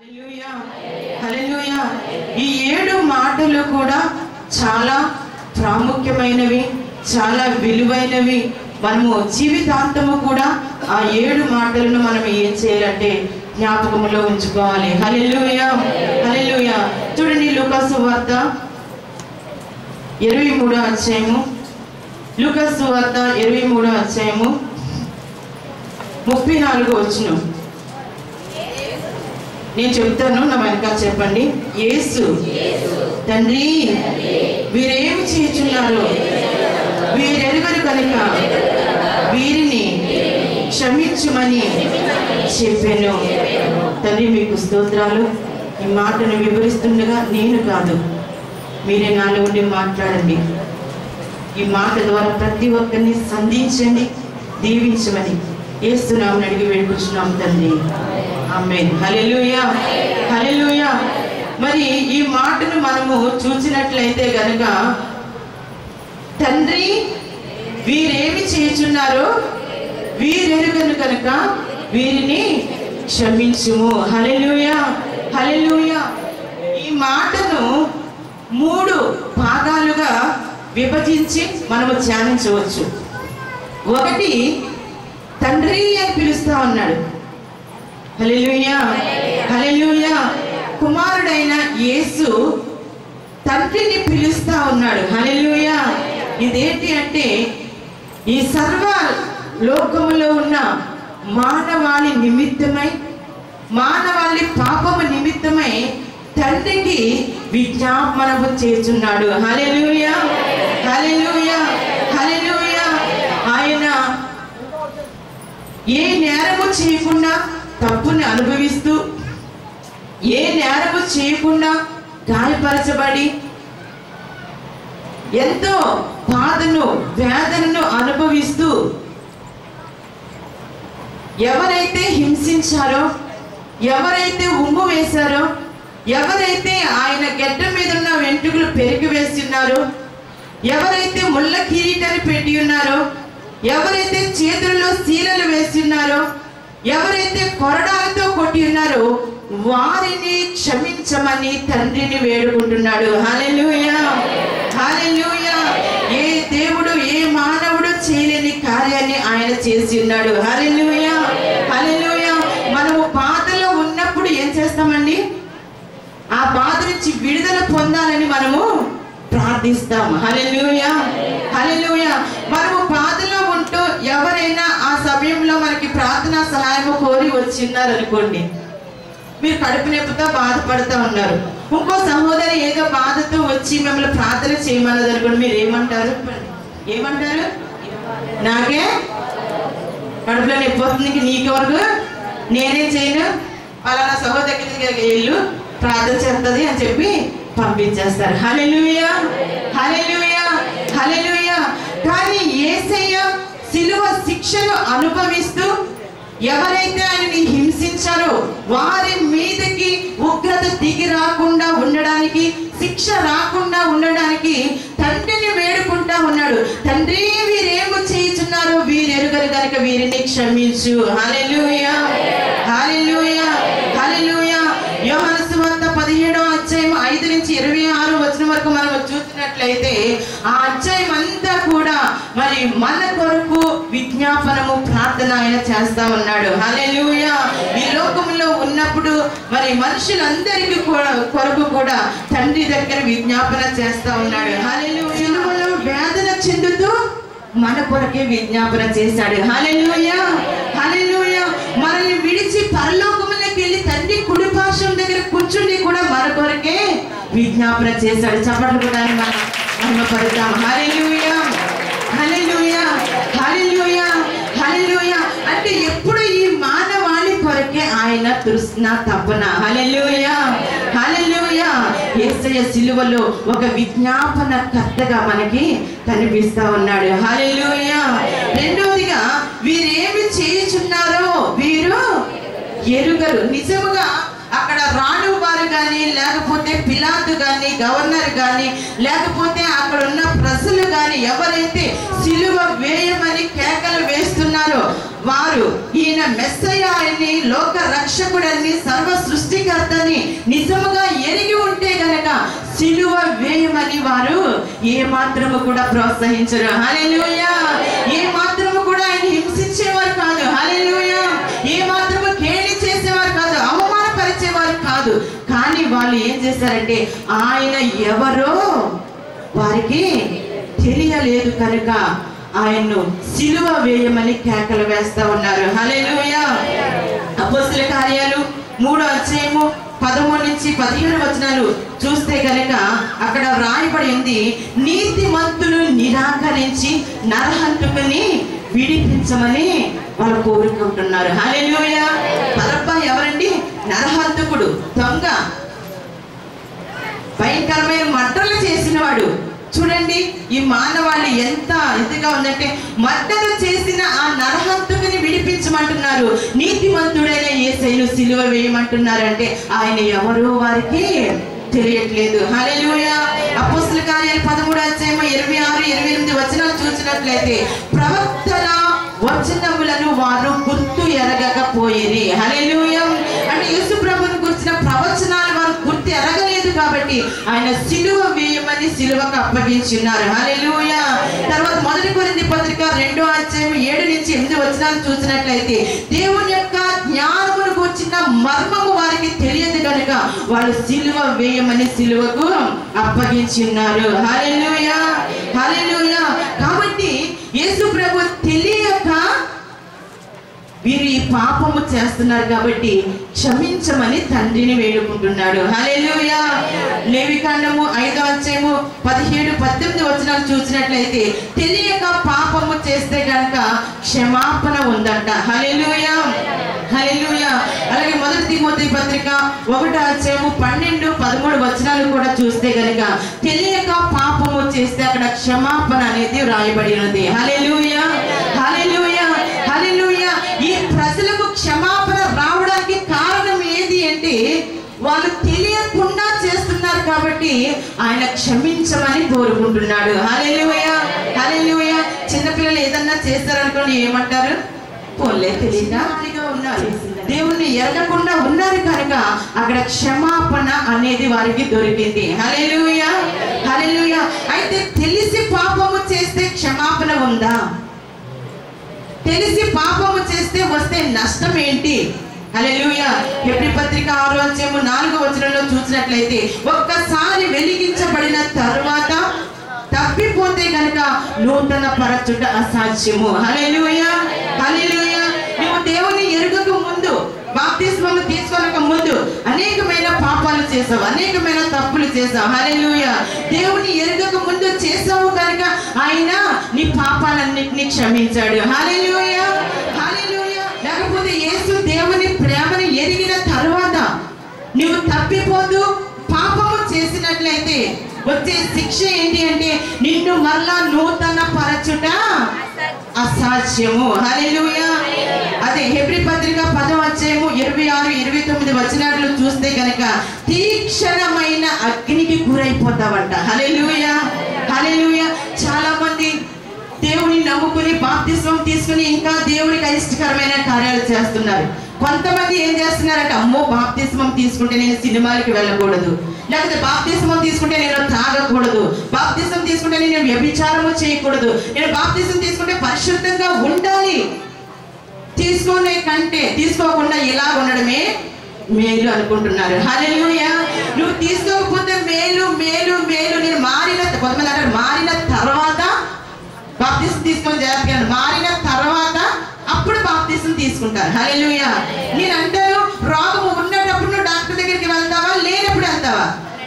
హల్లెలూయా. హల్లెలూయా. ఈ ఏడు మాటలు కూడా చాలా ప్రాముఖ్యమైనవి చాలా విలువైనవి మనము జీవితాంతము కూడా ఆ ఏడు మాటలను మనం ఏం చేయాలంటే జ్ఞాపకంలో ఉంచుకోవాలి హల్లెలూయా హల్లెలూయా చూడండి లూకాసు వార్త ఇరవై మూడో అధ్యాయము లూకాసు వార్త ఇరవై మూడో అధ్యాయము ముప్పై నాలుగు వచ్చును నేను చెప్తాను నా వెనకాల చెప్పండి యేసు తండ్రి వీరేమి చేయుచున్నారు వీరెరుగరు కనుక వీరిని క్షమించుమని చెప్పాను తండ్రి మీకు స్తోత్రాలు ఈ మాటను వివరిస్తుండగా నేను కాదు మీరే నాలో ఉండి మాట్లాడండి ఈ మాట ద్వారా ప్రతి ఒక్కరిని సంధించండి దీవించమని ఏస్తున్నామని అడిగి వేడుకుంటున్నాం తండ్రి ఆమేన్ హల్లెలూయా హల్లెలూయా మరి ఈ మాటను మనము చూసినట్లయితే గనక తండ్రి వీరేమి చేయుచున్నారో వీరెరుగను కనుక వీరిని క్షమించుము హల్లెలూయా హల్లెలూయా ఈ మాటను మూడు భాగాలుగా విభజించి మనము ధ్యానించవచ్చు ఒకటి తండ్రి అని పిలుస్తా ఉన్నాడు హల్లెలూయా హల్లెలూయా కుమారుడైన యేసు తండ్రిని పిలుస్తా ఉన్నాడు హల్లెలూయా ఇదేంటి అంటే ఈ సర్వ లోకములో ఉన్న మానవాళి నిమిత్తమై మానవాళి పాపము నిమిత్తమై తండ్రికి విజ్ఞాపనము చేస్తున్నాడు హల్లెలూయా హల్లెలూయా హల్లెలూయా ఆయన ఏ నేరము చేయకుండా తప్పుని అనుభవిస్తూ ఏ నేరము చేయకుండా గాయపరచబడి ఎంతో బాధను వేదనను అనుభవిస్తూ ఎవరైతే హింసించారో ఎవరైతే ఉమ్ము వేశారో ఎవరైతే ఆయన గెడ్డ మీద ఉన్న వెంట్రుకలు పెరిగి వేస్తున్నారో ఎవరైతే ముళ్ళ కిరీటాన్ని పెట్టి ఉన్నారో ఎవరైతే చేతుల్లో శీలలు వేసి ఉన్నారో ఎవరైతే కొరడాలతో కొట్టి ఉన్నారో వారిని క్షమించమని తండ్రిని వేడుకుంటున్నాడు హల్లెలూయా హల్లెలూయా ఏ దేవుడు ఏ మానవుడు చేయలేని కార్యాన్ని ఆయన చేసి ఉన్నాడు హల్లెలూయా హల్లెలూయా మనము బాధలో ఉన్నప్పుడు ఏం చేస్తామండి ఆ బాధ నుంచి విడుదల పొందాలని మనము ప్రార్థిస్తాం హల్లెలూయా హల్లెలూయా మనము బాధలో ఉంటూ ఎవరైనా ఆ సమయంలో మనకి ప్రార్థనా సహాయము కోరి వచ్చిన్నారు అనుకోండి మీరు కడుపు నొప్పితో బాధపడుతూ ఉన్నారు ఇంకో సహోదరి ఏదో బాధతో వచ్చి మిమ్మల్ని ప్రార్థన చేయమన్నది అనుకోండి మీరు ఏమంటారు ఏమంటారు నాకే కడుపులో నొప్పి వస్తుంది ఇంక నీకు వరకు నేనే చేయను పలానా సహోదరి దగ్గరికి వెళ్ళు ప్రార్థన చేస్తుంది అని చెప్పి పంపించేస్తారు హల్లెలూయా హల్లెలూయా హల్లెలూయా కానీ యేసయ్య సిలువ శిక్షను అనుభవిస్తూ ఎవరైతే ఆయనని హింసించారో వారి మీదకి ఉగ్రత దిగి రాకుండా ఉండడానికి శిక్ష రాకుండా ఉండడానికి తండ్రిని వేడుకుంటా ఉన్నాడు తండ్రి వీరేమో చేయుచున్నారో వీరెరుగరు కనుక వీరిని క్షమించు హల్లెలూయా హల్లెలూయా హల్లెలూయా యోహాను సువార్త పదిహేడో అధ్యాయం ఐదు నుంచి ఇరవై ఆరు వచ్చిన వరకు మనం చూసినట్లయితే ఆ అధ్యాయం అంతా కూడా మరి మన కొరకు విజ్ఞాపనము ప్రార్థన ఆయన చేస్తా ఉన్నాడు హల్లెలూయా ఈ లోకంలో ఉన్నప్పుడు మరి మనుషులందరికీ కూడా కొరకు కూడా తండ్రి దగ్గర విజ్ఞాపన చేస్తా ఉన్నాడు హల్లెలూయా సిలువలో వేదన చెందుతూ మన కొరకే విజ్ఞాపన చేశాడు హల్లెలూయా హల్లెలూయా మనల్ని విడిచి పరలోకములోకి వెళ్ళి తండ్రి కుడి పార్శ్వం దగ్గర కూర్చుండి కూడా మన కొరకే విజ్ఞాపన చేశాడు చప్పట్లు కూడా మనం మహిమపడతాం హల్లెలూయా హల్లెలూయా హల్లెలూయా హల్లెలూయా అంటే ఎప్పుడు ఈ మానవాళి కొరకే ఆయన తృష్ణ తపన హల్లెలూయా హల్లెలూయా యేసయ్య సిలువలో ఒక విజ్ఞాపన కర్తగా మనకి కనిపిస్తా ఉన్నాడు హల్లెలూయా రెండవదిగా వీరేమి చేయుచున్నారో వీరు ఎరుగరు నిజముగా అక్కడ రాణు వారు కానీ లేకపోతే పిలాతు కానీ గవర్నర్ కానీ లేకపోతే అక్కడ ఉన్న ప్రజలు కానీ ఎవరైతే సిలువ వేయమని కేకలు వేస్తున్నారో వారు ఈయన మెస్సయ్య అని లోక రక్షకుడని సర్వ సృష్టికర్తని సిలువ వేయమని వారు ఏ మాత్రము కూడా ప్రోత్సహించరు హల్లెలూయా ఏ మాత్రము కూడా ఆయన హింసించేవారు కాదు హల్లెలూయా ఏ మాత్రము కేలి చేసేవారు కాదు అవమానపరిచేవారు కాదు కానీ వాళ్ళు ఏం చేశారంటే ఆయన ఎవరో వారికి తెలియలేదు కనుక ఆయన్ను సిలువ వేయమని కేకలు వేస్తా ఉన్నారు హల్లెలూయా అపోస్తుల కార్యాలు మూడో అధ్యాయము పదమూడు నుంచి పదిహేను వచనాలు చూస్తే కనుక అక్కడ వ్రాయబడి ఉంది నీతిమంతులు నిరాకరించి నరహంతుకుని విడిపించమని వాళ్ళు కోరుకుంటున్నారు హల్లెలూయా పరబ్బ ఎవరండి నరహంతకుడు దొంగ భయంకరమైన మట్టలు చేసినవాడు చూడండి ఈ మానవాళి ఎంత ఇదిగా ఉందంటే మట్టలు చేసిన ఆ నరహంతుకుని విడిపించమంటున్నారు నీతిమంతుడైన ఏసైను సిలువ వేయమంటున్నారంటే ఆయన ఎవరు వారికి తెలియట్లేదు హల్లెలూయా అపోస్తుల కార్యాలు పదమూడు అధ్యాయం ఇరవై ఆరు ఇరవై ఎనిమిది వచనాలు చూసినట్లయితే ప్రవక్తల వచనములను వారు గుర్తు ఎరగకపోయేది హల్లెలూయా అంటే యేసు ప్రభుని గురించిన ప్రవచనాలు వారు గుర్తు ఎరగలేదు కాబట్టి ఆయన సిలువ వేయమని సిలువకు అప్పగించున్నారు హల్లెలూయా తర్వాత మొదటి కొరింది పత్రిక రెండో అధ్యాయం ఏడు నుంచి ఎనిమిది వచనాలు చూసినట్లయితే దేవుని యొక్క జ్ఞానమును గురించిన మర్మము వారికి తెలియదు కనుక వాళ్ళు సిలువ వేయమని సిలువకు అప్పగించి ఉన్నారు హల్లెలూయా హల్లెలూయా కాబట్టి యేసు ప్రభు తెలియక వీరు ఈ పాపము చేస్తున్నారు కాబట్టి క్షమించమని తండ్రిని వేడుకుంటున్నాడు హల్లెలూయా లేవికాండము ఐదో అధ్యాయము పదిహేడు పద్దెనిమిది వచనాలు చూసినట్లయితే తెలియక పాపము చేస్తే గనక క్షమాపణ ఉందంట హల్లెలూయా హల్లెలూయా అలాగే మొదటి తిమోతి పత్రిక ఒకటో అధ్యాయము పన్నెండు పదమూడు వచనాలు కూడా చూస్తే గనక తెలియక పాపము చేస్తే అక్కడ క్షమాపణ అనేది రాయబడి ఉన్నది హల్లెలూయా హల్లెలూయా హల్లెలూయా ఈ ప్రజలకు క్షమాపణ రావడానికి కారణం ఏది అంటే వాళ్ళు తెలియకుండా చేస్తున్నారు కాబట్టి ఆయన క్షమించమని కోరుకుంటున్నాడు హల్లెలూయా హల్లెలూయా చిన్నపిల్లలు ఏదన్నా చేస్తారనుకోండి ఏమంటారు పోలే తెలియక ఉన్నారు దేవుణ్ణి ఎరగకుండా ఉన్నారు కనుక అక్కడ క్షమాపణ అనేది వారికి దొరికింది హల్లెలూయా హల్లెలూయా అయితే తెలిసి పాపము చేస్తే క్షమాపణ ఉందా తెలిసి పాపము చేస్తే వస్తే నష్టం ఏంటి హల్లెలూయా ఎబ్రి పత్రిక ఆరో అధ్యాయము నాలుగో వచనంలో చూసినట్లయితే ఒక్కసారి వెలిగించబడిన తరువాత తప్పిపోతే గనుక నూతన పరచుట అసాధ్యము హల్లెలూయా హల్లెలూయా నువ్వు దేవుని ఎరుగక ముందు బాప్తిస్మము తీసుకోనక ముందు అనేకమైన పాపాలు చేసావు అనేకమైన తప్పులు చేసావు హల్లెలూయా దేవుని ఎరుగక ముందు చేసావు కనుక ఆయన నీ పాపాలన్నిటినీ క్షమించాడు హల్లెలూయా హల్లెలూయా లేకపోతే యేసు దేవుని ప్రేమను ఎరిగిన తరువాత నువ్వు తప్పిపోతూ పాపము చేసినట్లయితే వచ్చే శిక్ష ఏంటి అంటే నిన్ను మరలా నూతన పరచుట అసాధ్యము హల్లెలూయా అదే హెబ్రి పత్రిక పదో అధ్యాయము ఇరవై ఆరు ఇరవై తొమ్మిది వచనాలు చూస్తే గనక తీక్షణమైన అగ్నికి గురైపోతావంట హల్లెలూయా హల్లెలూయా చాలా మంది దేవుని నమ్ముకుని బాప్తిస్వం తీసుకుని ఇంకా దేవునికి అయిష్టకరమైన కార్యాలు చేస్తున్నారు కొంతమంది ఏం చేస్తున్నారంటే అమ్మో బాప్తిస్మం తీసుకుంటే నేను సినిమాలకి వెళ్ళకూడదు లేకపోతే బాప్తిస్మం తీసుకుంటే నేను తాగకూడదు బాప్తిస్మం తీసుకుంటే నేను వ్యభిచారము చేయకూడదు నేను బాప్తిస్మం తీసుకుంటే పరిశుద్ధంగా ఉండాలి తీసుకునే కంటే తీసుకోకుండా ఇలా ఉండడమే మేలు అనుకుంటున్నారు హల్లెలూయా నువ్వు తీసుకోకపోతే మేలు మేలు మేలు నేను మారిన కొంతమంది అంటారు మారిన తర్వాత బాప్తిసం తీసుకొని జాగ్రత్తగా మారిన తర్వాత అప్పుడు బాప్తిసం తీసుకుంటారు హల్లెలూయా నేను అంటాను రోగము ఉన్నప్పుడు నువ్వు డాక్టర్ దగ్గరికి వెళ్తావా లేనప్పుడు వెళ్తావా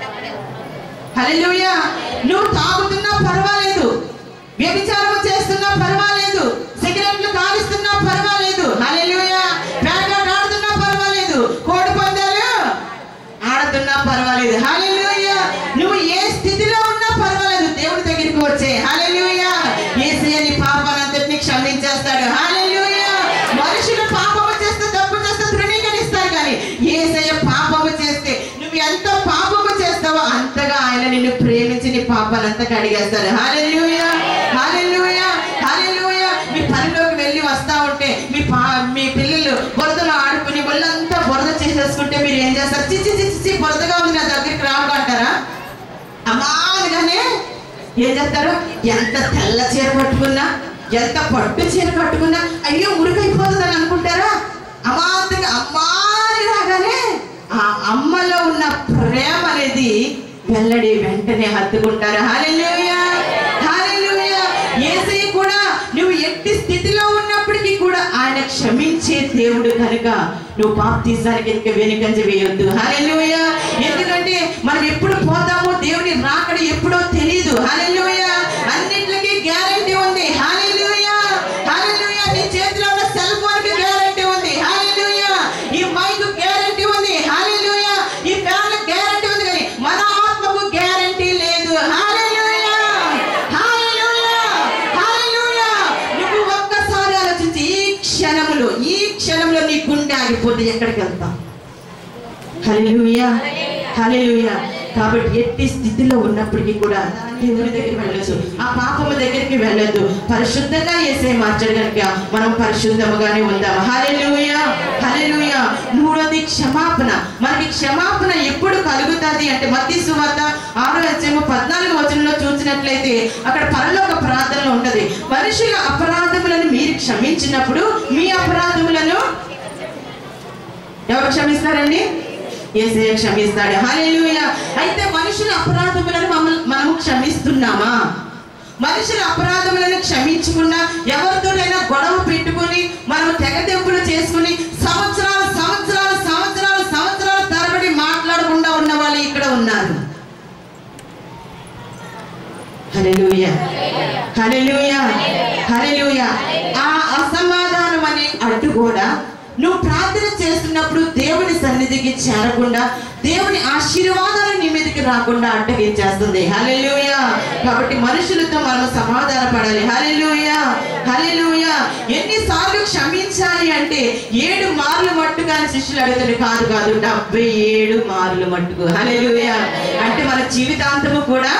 హల్లెలూయా నువ్వు తాగుతున్నా పర్వాలేదు వ్యభిచారం చేస్తున్నా పర్వాలేదు సిగరెట్లు కాలుస్తున్నా పర్వాలేదు హల్లెలూయా పేకాట ఆడుతున్నా పర్వాలేదు కోడి పందాలు ఆడుతున్నా పర్వాలేదు హల్లెలూయా నువ్వు ఏ స్థితిలో ఉన్నా పర్వాలేదు దేవుడి దగ్గరికి వచ్చే హల్లెలూయా యేసయ్య నీ పాపాలంతటిని క్షమించేస్తాడు హల్లెలూయా మనుషులు పాపము చేస్తే తప్పు చేస్తే తృణీకరిస్తారు కానీ యేసయ్య పాపము చేస్తే నువ్వు ఎంత పాపము చేస్తావో అంతగా ఆయన నిన్ను ప్రేమించి నీ పాపాలంతా కడిగేస్తాడు హల్లెలూయా హల్లెలూయా హల్లెలూయా మీ పనిలోకి వెళ్ళి వస్తా ఉంటే మీ పా మీ పిల్లలు బురదలో ఆడుకుని ఒళ్ళంతా బురద చేసేసుకుంటే మీరు ఏం చేస్తారు చిచ్చి చిచ్చి చి బురదగా ఉంది నా దగ్గరికి రావడం అంటారా ఏం చేస్తారు ఎంత తెల్ల చీర కట్టుకున్నా ఎంత పట్టు చీర కట్టుకున్నా అయ్యో మురికైపోతుందని అనుకుంటారా అమాంతంగా అమ్మాని రాగానే ఆ అమ్మలో ఉన్న ప్రేమ అనేది వెల్లడి వెంటనే హత్తుకుంటారు హాలెలూయా హాలెలూయా యేసయ్య కూడా నువ్వు ఎట్టి స్థితిలో ఉన్నప్పటికీ కూడా ఆయన క్షమించే దేవుడు కనుక నువ్వు బాప్తీసానికి ఇంకా వెనుకంజ వేయొద్దు హాలెలూయా ఎందుకంటే మనం ఎప్పుడు పోతామో దేవుని రాకడ ఎప్పుడో తెలియదు హాలెలూయా అన్నిటికీ గ్యారంటీ ఉంది హాలెలూయా హాలెలూయా నీ చేతిలో ఉన్న సెల్ ఫోన్ కి గ్యారంటీ ఉంది హాలెలూయా ఈ మైక్ గ్యారంటీ ఉంది హాలెలూయా ఈ ఫ్యాన్ గ్యారంటీ ఉంది కానీ మన ఆత్మకు గ్యారంటీ లేదు హాలెలూయా హాలెలూయా హాలెలూయా నువ్వు ఒక్కసారి ఆలోచించి ఈ క్షణములో ఈ క్షణంలో నీ గుండె ఆగిపోతే ఎక్కడికి వెళ్తాం హల్లెలూయా హల్లెలూయా కాబట్టి ఎట్టి స్థితిలో ఉన్నప్పటికీ కూడా దేవుని దగ్గరికి వెళ్ళొచ్చు ఆ పాపము దగ్గరికి వెళ్ళొద్దు పరిశుద్ధంగా చేసే మార్చడు కనుక మనం పరిశుద్ధముగానే ఉందాం హల్లెలూయా హల్లెలూయా మూడోది క్షమాపణ మనకి క్షమాపణ ఎప్పుడు కలుగుతుంది అంటే మత్తి సువార్త ఆరో అధ్యాయము పద్నాలుగు వచనంలో చూసినట్లయితే అక్కడ పరలోక ప్రార్థనలో ఉంటది మనుషుల అపరాధములను మీరు క్షమించినప్పుడు మీ అపరాధములను ఎవరు క్షమిస్తారండి ఏసయ్య క్షమిస్తాడు హల్లెలూయా అయితే మనుషుల అపరాధములను మమ్మల్ని మనము క్షమిస్తున్నామా మనుషుల అపరాధములను క్షమించకుండా ఎవరితోనైనా గొడవ పెట్టుకొని మనం తెగదెంపులు చేసుకుని సంవత్సరాలు సంవత్సరాలు సంవత్సరాలు సంవత్సరాలు తరబడి మాట్లాడకుండా ఉన్న వాళ్ళు ఇక్కడ ఉన్నారు హల్లెలూయా హల్లెలూయా హల్లెలూయా ఆ అసమాధానం అనే అడ్డు కూడా నువ్వు ప్రార్థన చేస్తున్నప్పుడు దేవుని సన్నిధికి చేరకుండా దేవుని ఆశీర్వాదాలు నీ మీదకి రాకుండా అడ్డగించేస్తుంది హల్లెలూయా కాబట్టి మనుషులతో మనం సమాధాన పడాలి హల్లెలూయా హల్లెలూయా ఎన్నిసార్లు క్షమించాలి అంటే ఏడు మార్లు మట్టుగా అని శిష్యులు అడుగుతాడు కాదు కాదు డెబ్బై ఏడు మార్లు మట్టుకు హల్లెలూయా అంటే మన జీవితాంతము కూడా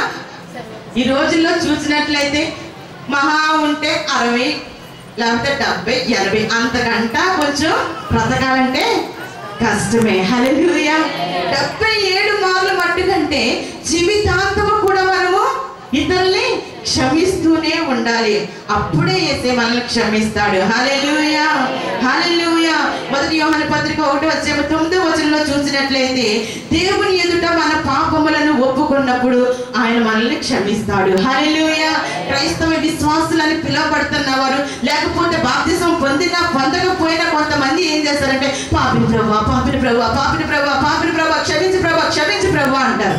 ఈ రోజుల్లో చూసినట్లయితే మహా ఉంటే అరవై లేకపోతే డెబ్బై ఎనభై అంతకంట కొంచెం బ్రతకాలంటే కష్టమే హల్లెలూయా డెబ్బై ఏడు మార్లు మట్టుకంటే జీవితాంతము కూడా మనము ఇతరుల్ని క్షమిస్తూనే ఉండాలి అప్పుడే వేసే మనల్ని క్షమిస్తాడు హల్లెలూయా హల్లెలూయా మొదటి యోహాన పత్రిక ఒకటి వచ్చే తొమ్మిదో వచనంలో చూసినట్లయితే దేవుని ఎదుట మన పాపములను ఒప్పుకున్నప్పుడు ఆయన మనల్ని క్షమిస్తాడు హల్లెలూయా క్రైస్తవ విశ్వాసులని పిలువబడుతున్న వారు లేకపోతే బాప్తిసం పొందినా పొందకపోయినా కొంతమంది ఏం చేస్తారంటే పాపిని ప్రభు పాపిని ప్రభు పాపిని ప్రభు పాపిని ప్రభు క్షమించు ప్రభు క్షమించు ప్రభు అంటారు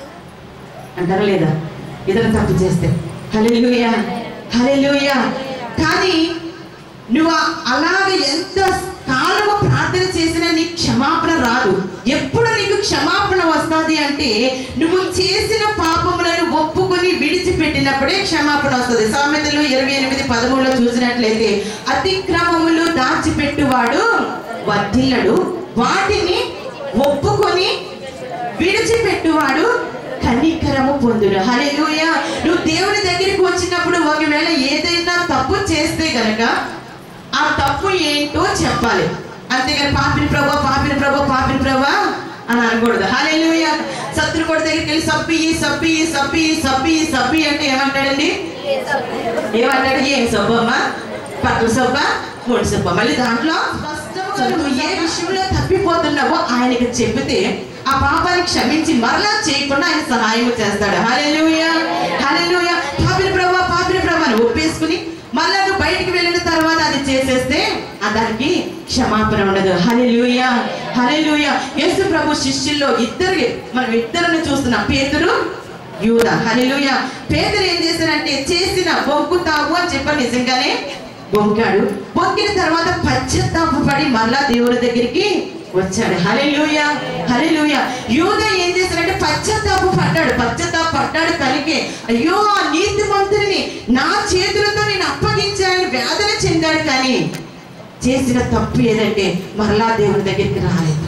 అంటారా లేదా ఇతర తప్పు చేస్తే హల్లెలూయా హల్లెలూయా కానీ నువ్వు అలాగ ఎంత కాలము ప్రార్థన చేసినా నీకు క్షమాపణ రాదు ఎప్పుడు నీకు క్షమాపణ వస్తుంది అంటే నువ్వు చేసిన పాపములను ఒప్పుకొని విడిచిపెట్టినప్పుడే క్షమాపణ వస్తుంది సామెతలు ఇరవై ఎనిమిది పదమూడులో చూసినట్లయితే అతిక్రమములు దాచిపెట్టువాడు వర్ధిల్లడు వాటిని ఒప్పుకొని విడిచిపెట్టువాడు కనికరము పొందుడు హల్లెలూయా నువ్వు దేవుని దగ్గరికి వచ్చినప్పుడు ఒకవేళ ఏదైనా తప్పు చేస్తే గనక ఆ తప్పు ఏంటో చెప్పాలి అంతేగాని పాపిని ప్రభా పాపిని ప్రభా పాపిని ప్రభా అని అనకూడదు హల్లెలూయా శత్రుకోడి దగ్గరికి వెళ్ళి సబ్బి సబ్బి సబ్బి సబ్బి సబ్బి అంటే ఏమంటాడండి ఏమంటాడు ఏం సబ్బమ్మా పట్టు సబ్బ మూడు సబ్బ మళ్ళీ దాంట్లో స్పష్టంగా నువ్వు ఏ విషయంలో తప్పిపోతున్నావో ఆయనకి చెబితే ఆ పాపాన్ని క్షమించి మరలా చేయకుండా ఆయన సహాయం చేస్తాడు హల్లెలూయా హల్లెలూయా పాపిని ప్రభా పాపిని ప్రభా అని ఒప్పేసుకుని మళ్ళా నువ్వు బయటికి వెళ్ళిన తర్వాత అది చేసేస్తే ఆ దానికి క్షమాపణ ఉండదు హల్లెలూయా హల్లెలూయా యేసు ప్రభు శిష్యుల్లో ఇద్దరు మనం ఇద్దరిని చూస్తున్నాం పేతురు యూద హల్లెలూయా పేదరు ఏం చేశారంటే చేసిన బొంకుతావు అని చెప్పి నిజంగానే బొంకాడు బొంకిన తర్వాత పశ్చాత్తాపడి మళ్ళా దేవుడి దగ్గరికి వచ్చాడు హల్లెలూయా హల్లెలూయా యూద ఏం చేశాడంటే పశ్చాత్తాప పడ్డాడు పశ్చాత్తాప పడ్డాడు కలిగే అయ్యో ఆ నీతిమంతుడిని నా చేతులతో నేను అప్పగించాలని వేదన చెందాడు కానీ చేసిన తప్పు ఏదంటే మరలా దేవుని దగ్గరికి రాలేదు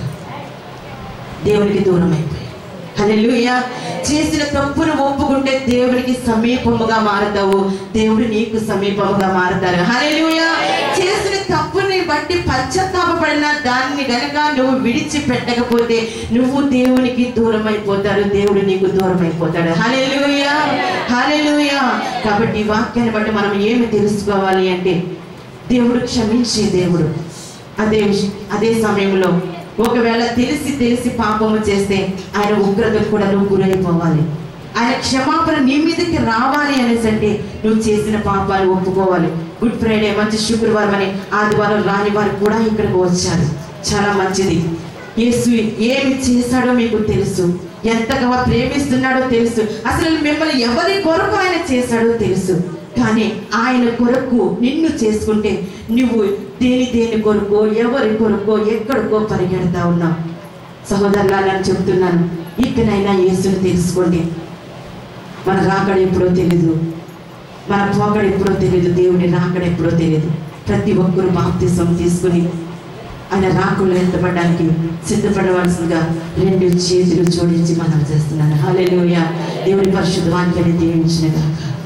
దేవునికి దూరం అయిపోయి హల్లెలూయా చేసిన తప్పును ఒప్పుకుంటే దేవునికి సమీపముగా మారుతావు దేవుడు నీకు సమీపముగా మారుతారు హల్లెలూయా చేసిన తప్పుని బట్టి పశ్చాత్తాపడిన దాన్ని గనక నువ్వు విడిచిపెట్టకపోతే నువ్వు దేవునికి దూరం అయిపోతాడు దేవుడు నీకు దూరం అయిపోతాడు హల్లెలూయా హల్లెలూయా కాబట్టి ఈ వాక్యాన్ని బట్టి మనం ఏమి తెలుసుకోవాలి అంటే దేవుడు క్షమించే దేవుడు అదే విష- అదే సమయంలో ఒకవేళ తెలిసి తెలిసి పాపము చేస్తే ఆయన ఉగ్రతకు కూడా నువ్వు గురైపోవాలి ఆయన క్షమాపణ నీ మీదకి రావాలి అనేసి అంటే నువ్వు చేసిన పాపాలు ఒప్పుకోవాలి గుడ్ ఫ్రైడే మంచి శుక్రవారం అని ఆదివారం రాని వారు కూడా ఇక్కడికి వచ్చారు చాలా మంచిది యేసు ఏమి చేశాడో మీకు తెలుసు ఎంతగా ప్రేమిస్తున్నాడో తెలుసు అసలు మిమ్మల్ని ఎవరి కొరకు ఆయన చేశాడో తెలుసు కానీ ఆయన కొరకు నిన్ను చేసుకుంటే నువ్వు దేని దేని కొరకు ఎవరి కొరకు ఎక్కడికో పరిగెడతా ఉన్నావు సహోదరులా నేను చెప్తున్నాను ఇకనైనా యేసుని తెలుసుకోండి మన రాకడ ఎప్పుడో తెలీదు మన పోకడ ఎప్పుడో తెలియదు దేవుని రాకడ ఎప్పుడో తెలియదు ప్రతి ఒక్కరు బాప్తిసం తీసుకుని ఆయన రాకులు ఎత్తపడడానికి సిద్ధపడవలసిందిగా రెండు చేతులు జోడించి మనం చేస్తున్నాను హాలేలుయ దేవుని పరిశుద్ధ వాక్యాన్ని దీవించిన గాక